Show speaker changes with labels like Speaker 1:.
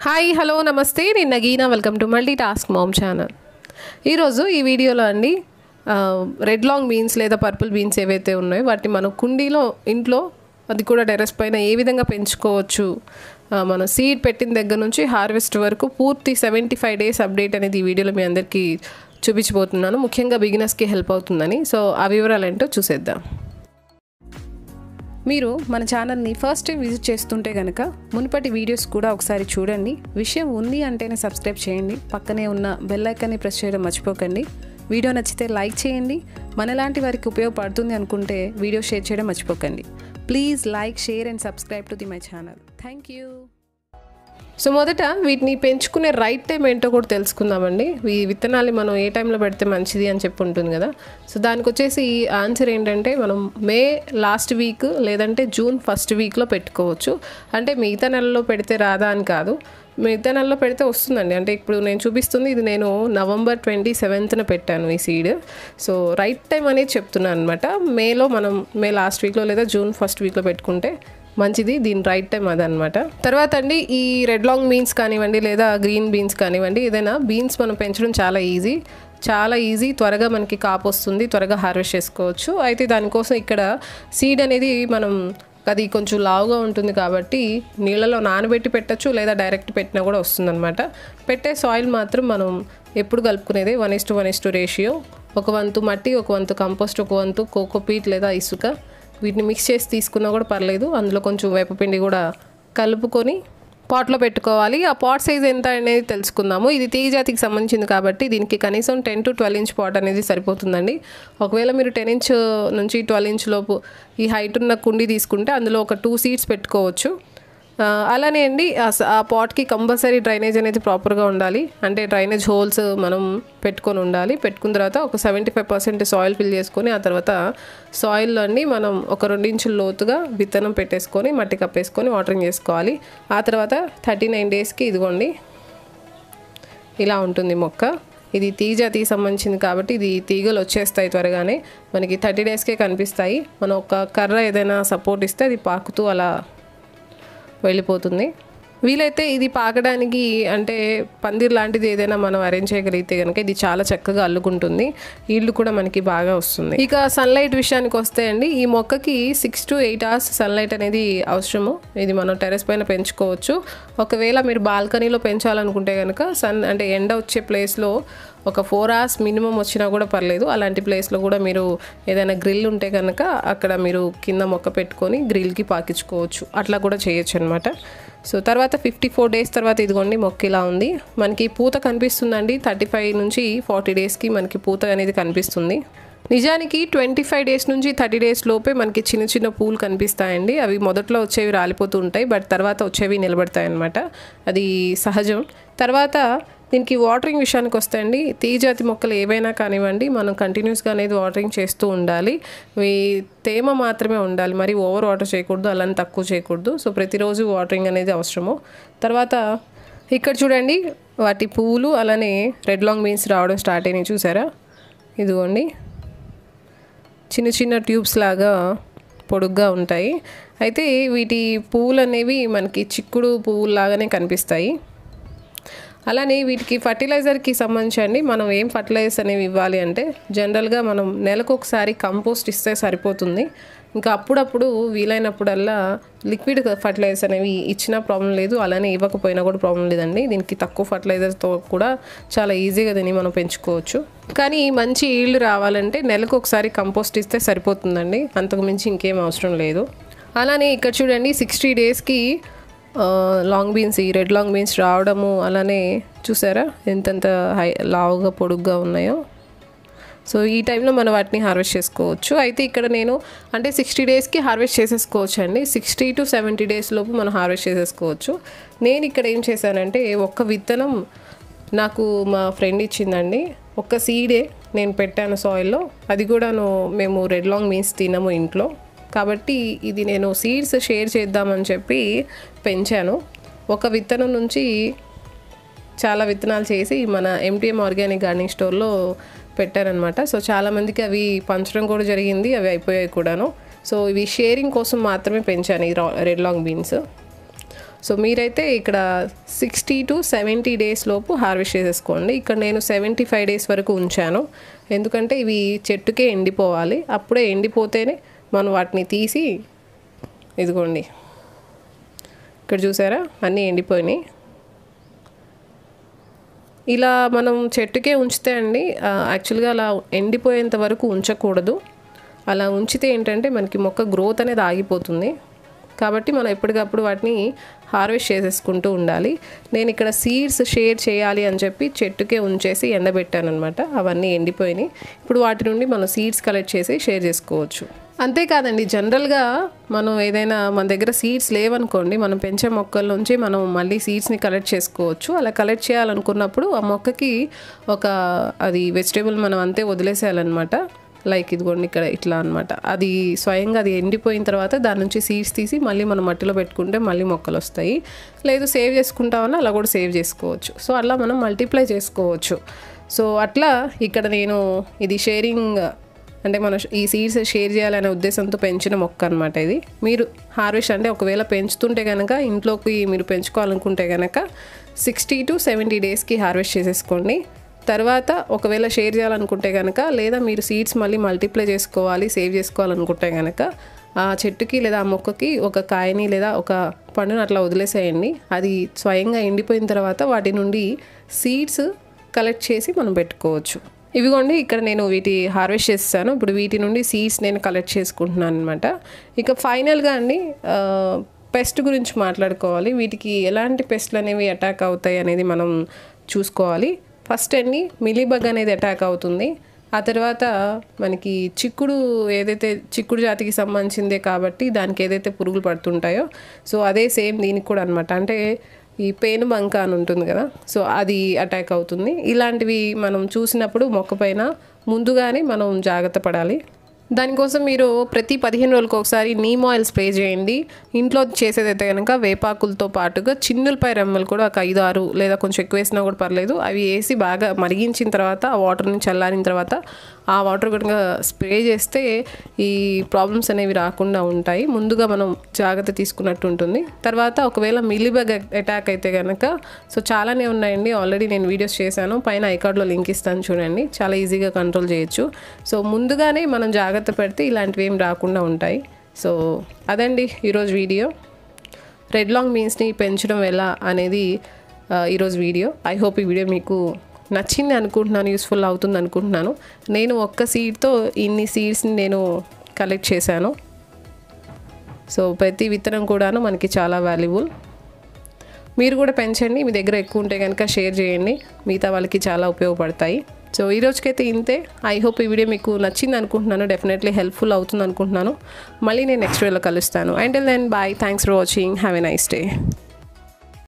Speaker 1: hi hello నమస్తే నేను Nagina welcome to multi task mom channel ఈరోజు ఈ వీడియోలో అండి ఆ, రెడ్ లాంగ్ బీన్స్ లేదా పర్పుల్ బీన్స్ ఏవైతే ఉన్నాయో వాటిని మనం కుండీలో ఇంట్లో అది కూడా టెర్రస్ పైన ఏ విధంగా పెంచుకోవచ్చు ఆ, మనం సీడ్ పెట్టిన దగ్గర నుంచి హార్వెస్ట్ వరకు పూర్తి సెవెంటీ ఫైవ్ డేస్ అప్డేట్ అనేది ఈ వీడియోలో మీ అందరికీ చూపించబోతున్నాను ముఖ్యంగా బిగినర్స్కి హెల్ప్ అవుతుందని సో ఆ వివరాలు ఏంటో చూసేద్దాం మీరు మన ఛానల్ని ఫస్ట్ టైం విజిట్ చేస్తుంటే కనుక మునుపటి వీడియోస్ కూడా ఒకసారి చూడండి విషయం ఉంది అంటేనే సబ్స్క్రైబ్ చేయండి పక్కనే ఉన్న బెల్ ఐకాన్ని ప్రెస్ చేయడం మర్చిపోకండి వీడియో నచ్చితే లైక్ చేయండి మనలాంటి వారికి ఉపయోగపడుతుంది అనుకుంటే వీడియో షేర్ చేయడం మర్చిపోకండి please like share and subscribe to the my channel thank you so మొదట వీటిని పెంచుకునే రైట్ టైం ఏంటో కూడా తెలుసుకుందామండి ఈ విత్తనాలు మనం ఏ టైంలో పెడితే మంచిది అని చెప్పి ఉంటుంది కదా సో దానికి వచ్చేసి ఆన్సర్ ఏంటంటే మనం మే లాస్ట్ వీక్ లేదంటే జూన్ ఫస్ట్ వీక్లో పెట్టుకోవచ్చు అంటే మిగతా నెలలో పెడితే రాదా అని కాదు మిగతా నెలలో పెడితే వస్తుందండి అంటే ఇప్పుడు నేను చూపిస్తుంది ఇది నేను నవంబర్ ట్వంటీ సెవెంత్న పెట్టాను ఈ సీడ్ సో రైట్ టైం అనేది చెప్తున్నాను అనమాట మేలో మనం మే లాస్ట్ వీక్లో లేదా జూన్ ఫస్ట్ వీక్లో పెట్టుకుంటే మంచిది దీని రైట్ టైం అదనమాట తర్వాత అండి ఈ రెడ్ లాంగ్ బీన్స్ కానివ్వండి లేదా గ్రీన్ బీన్స్ కానివ్వండి ఏదైనా బీన్స్ మనం పెంచడం చాలా ఈజీ చాలా ఈజీ త్వరగా మనకి కాపు వస్తుంది త్వరగా హార్వెస్ట్ చేసుకోవచ్చు అయితే దానికోసం ఇక్కడ సీడ్ అనేది మనం అది కొంచెం లావుగా ఉంటుంది కాబట్టి నీళ్ళలో నానబెట్టి పెట్టచ్చు లేదా డైరెక్ట్ పెట్టినా కూడా వస్తుందన్నమాట పెట్టే సాయిల్ మాత్రం మనం ఎప్పుడు కలుపుకునేది one is to one is to ratio ఒక వంతు మట్టి ఒక వంతు కంపోస్ట్ ఒక వంతు కోకోపీట్ లేదా ఇసుక వీటిని మిక్స్ చేసి తీసుకున్నా కూడా పర్లేదు అందులో కొంచెం వేపపిండి కూడా కలుపుకొని పాట్లో పెట్టుకోవాలి ఆ పాట్ సైజ్ ఎంత అనేది తెలుసుకుందాము ఇది తీగ జాతికి సంబంధించింది కాబట్టి దీనికి కనీసం ten to twelve inch pot అనేది సరిపోతుందండి ఒకవేళ మీరు టెన్ ఇంచ్ నుంచి ట్వెల్వ్ ఇంచ్ లోపు ఈ హైట్ ఉన్న కుండీ తీసుకుంటే అందులో ఒక టూ సీట్స్ పెట్టుకోవచ్చు ఆ, అలానే అండి ఆ స- ఆ పాట్కి కంపల్సరీ డ్రైనేజ్ అనేది ప్రాపర్గా ఉండాలి అంటే డ్రైనేజ్ హోల్స్ మనం పెట్టుకొని ఉండాలి పెట్టుకున్న తర్వాత ఒక seventy five percent soil fill చేసుకొని ఆ తర్వాత సాయిల్లో అండి మనం ఒక రెండు ఇంచుల లోతుగా విత్తనం పెట్టేసుకొని మట్టి కప్పేసుకొని వాటరింగ్ చేసుకోవాలి ఆ తర్వాత థర్టీ నైన్ డేస్కి ఇదిగోండి ఇలా ఉంటుంది మొక్క ఇది తీగ జాతికి సంబంధించింది కాబట్టి ఇది తీగలు వచ్చేస్తాయి త్వరగానే మనకి థర్టీ డేస్కే కనిపిస్తాయి మనం ఒక కర్ర ఏదైనా సపోర్ట్ ఇస్తే అది పాకుతూ అలా వెళ్ళిపోతుంది వీలైతే ఇది పాకడానికి అంటే పందిర్ లాంటిది ఏదైనా మనం అరేంజ్ చేయగలిగితే కనుక ఇది చాలా చక్కగా అల్లుకుంటుంది ఈల్డ్ కూడా మనకి బాగా వస్తుంది ఇక సన్లైట్ విషయానికి వస్తే అండి ఈ మొక్కకి six to eight hours sunlight అనేది అవసరము ఇది మనం టెరెస్ పైన పెంచుకోవచ్చు ఒకవేళ మీరు బాల్కనీలో పెంచాలనుకుంటే కనుక సన్ అంటే ఎండ వచ్చే ప్లేస్లో ఒక ఫోర్ అవర్స్ మినిమం వచ్చినా కూడా పర్లేదు అలాంటి ప్లేస్లో కూడా మీరు ఏదైనా గ్రిల్ ఉంటే కనుక అక్కడ మీరు కింద మొక్క పెట్టుకొని గ్రిల్కి పాకించుకోవచ్చు అట్లా కూడా చేయొచ్చు అనమాట సో తర్వాత ఫిఫ్టీ ఫోర్ డేస్ తర్వాత ఇదిగోండి మొక్క ఇలా ఉంది మనకి పూత కనిపిస్తుందండి థర్టీ ఫైవ్ నుంచి ఫార్టీ డేస్కి మనకి పూత అనేది కనిపిస్తుంది నిజానికి ట్వంటీ ఫైవ్ డేస్ నుంచి థర్టీ డేస్ లోపే మనకి చిన్న చిన్న పూలు కనిపిస్తాయండి అవి మొదట్లో వచ్చేవి రాలిపోతూ ఉంటాయి బట్ తర్వాత వచ్చేవి నిలబడతాయి అన్నమాట అది సహజం తర్వాత దీనికి వాటరింగ్ విషయానికి వస్తే అండి తీజాతి మొక్కలు ఏవైనా కానివ్వండి మనం కంటిన్యూస్గా అనేది వాటరింగ్ చేస్తూ ఉండాలి ఇవి తేమ మాత్రమే ఉండాలి మరి ఓవర్ వాటర్ చేయకూడదు అలానే తక్కువ చేయకూడదు సో ప్రతిరోజు వాటరింగ్ అనేది అవసరము తర్వాత ఇక్కడ చూడండి వాటి పువ్వులు అలానే రెడ్ లాంగ్ బీన్స్ రావడం స్టార్ట్ అయినాయి చూసారా ఇదిగోండి చిన్న చిన్న ట్యూబ్స్ లాగా పొడుగ్గా ఉంటాయి అయితే వీటి పువ్వులు అనేవి మనకి చిక్కుడు పువ్వులాగానే కనిపిస్తాయి అలానే వీటికి ఫర్టిలైజర్కి సంబంధించి అండి మనం ఏం ఫర్టిలైజర్స్ అనేవి ఇవ్వాలి అంటే జనరల్గా మనం నెలకు ఒకసారి కంపోస్ట్ ఇస్తే సరిపోతుంది ఇంకా అప్పుడప్పుడు వీలైనప్పుడల్లా లిక్విడ్ ఫర్టిలైజర్స్ అనేవి ఇచ్చినా ప్రాబ్లం లేదు అలానే ఇవ్వకపోయినా కూడా ప్రాబ్లం లేదండి దీనికి తక్కువ ఫర్టిలైజర్తో కూడా చాలా ఈజీగా దీన్ని మనం పెంచుకోవచ్చు కానీ మంచి ఈల్డ్ రావాలంటే నెలకు ఒకసారి కంపోస్ట్ ఇస్తే సరిపోతుందండి అంతకు మించి ఇంకేం అవసరం లేదు అలానే ఇక్కడ చూడండి సిక్స్టీ డేస్కి లాంగ్ బీన్స్ ఈ రెడ్ లాంగ్ బీన్స్ రావడము అలానే చూసారా ఎంతెంత హై లావుగా పొడుగ్గా ఉన్నాయో సో ఈ టైంలో మనం వాటిని హార్వెస్ట్ చేసుకోవచ్చు అయితే ఇక్కడ నేను అంటే సిక్స్టీ డేస్కి హార్వెస్ట్ చేసేసుకోవచ్చు అండి సిక్స్టీ టు సెవెంటీ డేస్ లోపు మనం హార్వెస్ట్ చేసేసుకోవచ్చు నేను ఇక్కడ ఏం చేశానంటే ఒక్క విత్తనం నాకు మా ఫ్రెండ్ ఇచ్చిందండి ఒక్క సీడే నేను పెట్టాను సాయిల్లో అది కూడాను మేము రెడ్ లాంగ్ మీన్స్ తినము ఇంట్లో కాబట్టి ఇది నేను సీడ్స్ షేర్ చేద్దామని చెప్పి పెంచాను ఒక విత్తనం నుంచి చాలా విత్తనాలు చేసి మన ఎంటీఎం ఆర్గానిక్ గార్డెనింగ్ స్టోర్లో పెట్టారనమాట సో చాలామందికి అవి పంచడం కూడా జరిగింది అవి అయిపోయాయి కూడాను సో ఇవి షేరింగ్ కోసం మాత్రమే పెంచాను ఈ రెడ్ లాంగ్ బీన్స్ సో మీరైతే ఇక్కడ సిక్స్టీ టు సెవెంటీ డేస్ లోపు హార్వెస్ట్ చేసేసుకోండి ఇక్కడ నేను సెవెంటీ ఫైవ్ డేస్ వరకు ఉంచాను ఎందుకంటే ఇవి చెట్టుకే ఎండిపోవాలి అప్పుడే ఎండిపోతేనే మనం వాటిని తీసి ఇదిగోండి ఇక్కడ చూసారా అన్నీ ఎండిపోయినాయి ఇలా మనం చెట్టుకే ఉంచితే అండి యాక్చువల్గా అలా ఎండిపోయేంత వరకు ఉంచకూడదు అలా ఉంచితే ఏంటంటే మనకి మొక్క గ్రోత్ అనేది ఆగిపోతుంది కాబట్టి మనం ఎప్పటికప్పుడు వాటిని హార్వెస్ట్ చేసేసుకుంటూ ఉండాలి నేను ఇక్కడ సీడ్స్ షేర్ చేయాలి అని చెప్పి చెట్టుకే ఉంచేసి ఎండబెట్టాను అనమాట అవన్నీ ఎండిపోయినాయి ఇప్పుడు వాటి నుండి మనం సీడ్స్ కలెక్ట్ చేసి షేర్ చేసుకోవచ్చు అంతేకాదండి జనరల్గా మనం ఏదైనా మన దగ్గర సీడ్స్ లేవనుకోండి మనం పెంచే మొక్కల నుంచి మనం మళ్ళీ సీడ్స్ని కలెక్ట్ చేసుకోవచ్చు అలా కలెక్ట్ చేయాలనుకున్నప్పుడు ఆ మొక్కకి ఒక అది వెజిటేబుల్ మనం అంతే వదిలేసేయాలన్నమాట లైక్ ఇదిగోండి ఇక్కడ ఇట్లా అనమాట అది స్వయంగా అది ఎండిపోయిన తర్వాత దాని నుంచి సీడ్స్ తీసి మళ్ళీ మనం మట్టిలో పెట్టుకుంటే మళ్ళీ మొక్కలు వస్తాయి లేదు సేవ్ చేసుకుంటామన్నా అలా కూడా సేవ్ చేసుకోవచ్చు సో అలా మనం మల్టిప్లై చేసుకోవచ్చు సో అట్లా ఇక్కడ నేను ఇది షేరింగ్ అంటే మనం ఈ సీడ్స్ షేర్ చేయాలనే ఉద్దేశంతో పెంచిన మొక్క అనమాట ఇది మీరు హార్వెస్ట్ అంటే ఒకవేళ పెంచుతుంటే కనుక ఇంట్లోకి మీరు పెంచుకోవాలనుకుంటే కనుక సిక్స్టీ టు సెవెంటీ డేస్కి హార్వెస్ట్ చేసేసుకోండి తర్వాత ఒకవేళ షేర్ చేయాలనుకుంటే కనుక లేదా మీరు సీడ్స్ మళ్ళీ మల్టిప్లై చేసుకోవాలి సేవ్ చేసుకోవాలనుకుంటే కనుక ఆ చెట్టుకి లేదా ఆ మొక్కకి ఒక కాయని లేదా ఒక పండును అట్లా వదిలేసేయండి అది స్వయంగా ఎండిపోయిన తర్వాత వాటి నుండి సీడ్స్ కలెక్ట్ చేసి మనం పెట్టుకోవచ్చు ఇవిగోండి ఇక్కడ నేను వీటి హార్వెస్ట్ చేస్తాను ఇప్పుడు వీటి నుండి సీడ్స్ నేను కలెక్ట్ చేసుకుంటున్నాను అనమాట ఇక ఫైనల్గా అండి పెస్ట్ గురించి మాట్లాడుకోవాలి వీటికి ఎలాంటి పెస్ట్లు అనేవి అటాక్ అవుతాయి అనేది మనం చూసుకోవాలి ఫస్ట్ అండి మిలీబగ్ అనేది అటాక్ అవుతుంది ఆ తర్వాత మనకి చిక్కుడు ఏదైతే చిక్కుడు జాతికి సంబంధించిందే కాబట్టి దానికి ఏదైతే పురుగులు పడుతుంటాయో సో అదే సేమ్ దీనికి కూడా అనమాట అంటే ఈ పేను బంక అని ఉంటుంది కదా సో అది అటాక్ అవుతుంది ఇలాంటివి మనం చూసినప్పుడు మొక్క పైన ముందుగానే మనం జాగ్రత్త పడాలి దానికోసం మీరు ప్రతి పదిహేను రోజులకు ఒకసారి నీమ్ ఆయిల్ స్ప్రే చేయండి ఇంట్లో చేసేదైతే కనుక వేపాకులతో పాటుగా చిన్నులపై రెమ్మలు కూడా ఒక ఐదు ఆరు లేదా కొంచెం ఎక్కువ వేసినా కూడా పర్లేదు అవి వేసి బాగా మరిగించిన తర్వాత ఆ వాటర్ని చల్లారిన తర్వాత ఆ వాటర్ కనుక స్ప్రే చేస్తే ఈ ప్రాబ్లమ్స్ అనేవి రాకుండా ఉంటాయి ముందుగా మనం జాగ్రత్త తీసుకున్నట్టు ఉంటుంది తర్వాత ఒకవేళ మిలీబగ్ అటాక్ అయితే కనుక సో చాలానే ఉన్నాయండి ఆల్రెడీ నేను వీడియోస్ చేశాను పైన ఐకార్డ్లో లింక్ ఇస్తాను చూడండి చాలా ఈజీగా కంట్రోల్ చేయొచ్చు సో ముందుగానే మనం జాగ్రత్త పెడితే ఇలాంటివి ఏం రాకుండా ఉంటాయి సో అదండి ఈరోజు వీడియో రెడ్ లాంగ్ బీన్స్ని పెంచడం ఎలా అనేది ఈరోజు వీడియో ఐ హోప్ ఈ వీడియో మీకు నచ్చింది అనుకుంటున్నాను యూస్ఫుల్ అవుతుంది అనుకుంటున్నాను నేను ఒక్క సీడ్తో ఇన్ని సీడ్స్ని నేను కలెక్ట్ చేశాను సో ప్రతి విత్తనం కూడాను మనకి చాలా వాల్యుబుల్ మీరు కూడా పెంచండి మీ దగ్గర ఎక్కువ ఉంటే కనుక షేర్ చేయండి మిగతా వాళ్ళకి చాలా ఉపయోగపడతాయి సో ఈ రోజుకైతే ఇంతే ఐ హోప్ ఈ వీడియో మీకు నచ్చింది అనుకుంటున్నాను డెఫినెట్లీ హెల్ప్ఫుల్ అవుతుంది అనుకుంటున్నాను మళ్ళీ నేను నెక్స్ట్ వీడియోలో కలుస్తాను and then bye thanks for watching have a nice day